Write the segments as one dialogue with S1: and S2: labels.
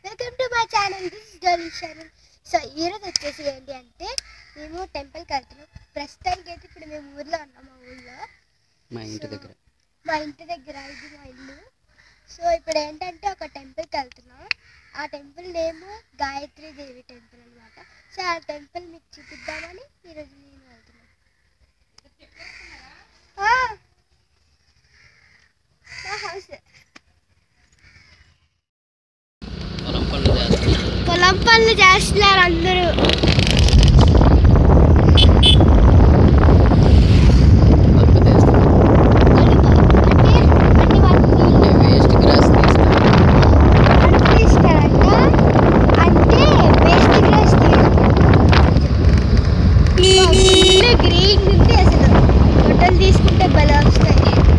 S1: welcome to my channel this is Dolly channel so ఈరోజు వచ్చేసి ఏంటి అంటే మేము టెంపుల్కి వెళ్తున్నాం ప్రస్తుతానికి అయితే ఇప్పుడు మేము ఊర్లో ఉన్నాం మా ఊళ్ళో
S2: మా ఇంటి దగ్గర
S1: మా ఇంటి దగ్గర ఇది మా ఇల్లు సో ఇప్పుడు ఏంటంటే ఒక టెంపుల్కి వెళ్తున్నాం ఆ temple name Gayatri Devi temple అనమాట సో ఆ టెంపుల్ మీకు చూపిద్దామని ఈరోజు నేను వెళ్తున్నాను ఆ, మా హౌస్
S2: పొలం పనులు చేస్తున్నాం
S1: పొలం పనులు చేస్తున్నారు అందరూ
S2: పప్పు తీస్తున్నాం అంటే వేస్ట్ గ్రాస్ తీస్తాం
S1: అంటే వేస్ట్ గ్రాస్ గ్రీన్ ఉంది అసలు ఫోటోలు తీసుకుంటే భలే వస్తాయి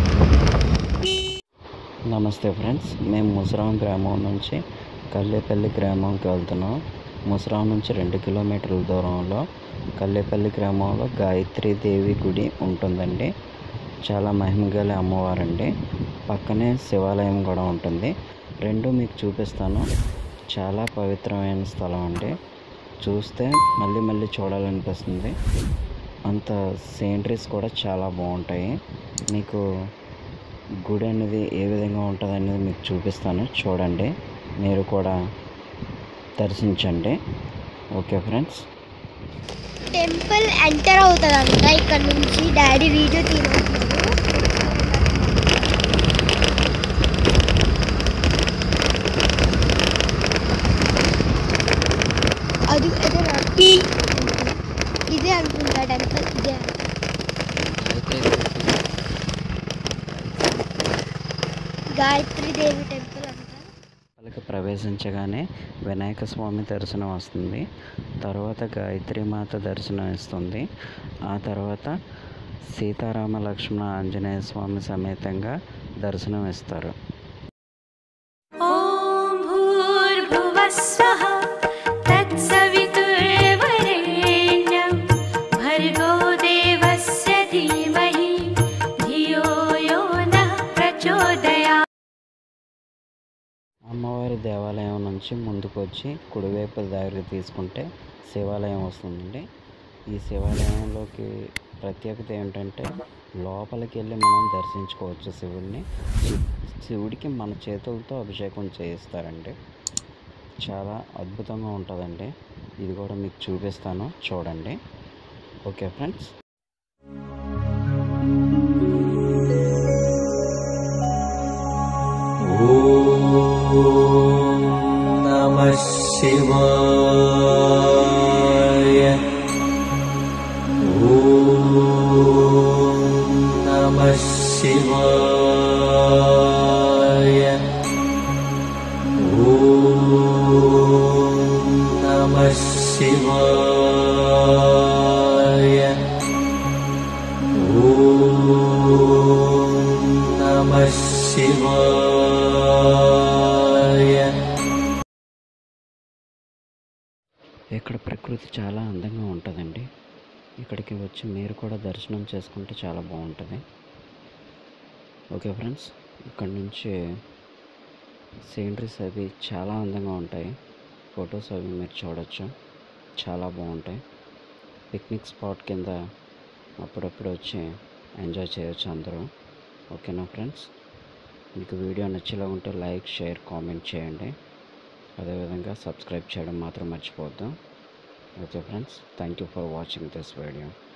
S2: నమస్తే ఫ్రెండ్స్ మేము ముసరాం గ్రామం నుంచి కల్లేపల్లి గ్రామంకి వెళ్తున్నాం ముసరాం నుంచి రెండు కిలోమీటర్ల దూరంలో కల్లేపల్లి గ్రామంలో గాయత్రి దేవి గుడి ఉంటుందండి చాలా మహిమగల అమ్మవారండి పక్కనే శివాలయం కూడా ఉంటుంది రెండు మీకు చూపిస్తాను చాలా పవిత్రమైన స్థలం అండి చూస్తే మళ్ళీ మళ్ళీ చూడాలనిపిస్తుంది అంత సీనరీస్ కూడా చాలా బాగుంటాయి మీకు గుడి అనేది ఏ విధంగా ఉంటుంది అనేది మీకు చూపిస్తాను చూడండి మీరు కూడా దర్శించండి ఓకే ఫ్రెండ్స్
S1: టెంపుల్ ఎంటర్ అవుతుందంట ఇక్కడ నుంచి డాడీ వీడియో తీయలేదు అది అదే నా- ఇదే అనుకుంటా టెంపుల్ ఇదే గాయత్రి దేవి టెంపుల్ అంట
S2: లోపలికి ప్రవేశించగానే వినాయక స్వామి దర్శనం వస్తుంది తర్వాత గాయత్రి మాత దర్శనం ఇస్తుంది ఆ తర్వాత సీతారామ లక్ష్మణ ఆంజనేయ స్వామి సమేతంగా దర్శనం ఇస్తారు
S3: ॐ भूर्भुवः स्वः तत्सवितुर्वरेण्यं भर्गो देवस्य धीमहि धियो यो नः प्रचोदयात्
S2: అమ్మవారి దేవాలయం నుంచి ముందుకు వచ్చి కుడివైపు దారికి తీసుకుంటే శివాలయం వస్తుందండి ఈ శివాలయంలోకి ప్రత్యేకత ఏంటంటే లోపలికి వెళ్ళి మనం దర్శించుకోవచ్చు శివుడిని శి- శివుడికి మన చేతులతో అభిషేకం చేయిస్తారండి చాలా అద్భుతంగా ఉంటుందండి ఇది కూడా మీకు చూపిస్తాను చూడండి ఓకే ఫ్రెండ్స్
S4: नमः शिवाय ॐ नमः शिवाय ॐ नमः शिवाय ॐ नमः शिवाय
S2: ఇక్కడ ప్రకృతి చాలా అందంగా ఉంటుందండి ఇక్కడికి వచ్చి మీరు కూడా దర్శనం చేసుకుంటే చాలా బాగుంటుంది ఓకే ఫ్రెండ్స్ ఇక్కడ నుంచి సీనరీస్ అవి చాలా అందంగా ఉంటాయి ఫొటోస్ అవి మీరు చూడొచ్చు చాలా బాగుంటాయి పిక్నిక్ స్పాట్ కింద అప్పుడప్పుడు వచ్చి ఎంజాయ్ చేయొచ్చు అందరూ ఓకేనా ఫ్రెండ్స్ మీకు వీడియో నచ్చేలా ఉంటే లైక్ షేర్ కామెంట్ చేయండి అదేవిధంగా సబ్స్క్రైబ్ చేయడం మాత్రం మర్చిపోవద్దు okay friends thank you for watching this video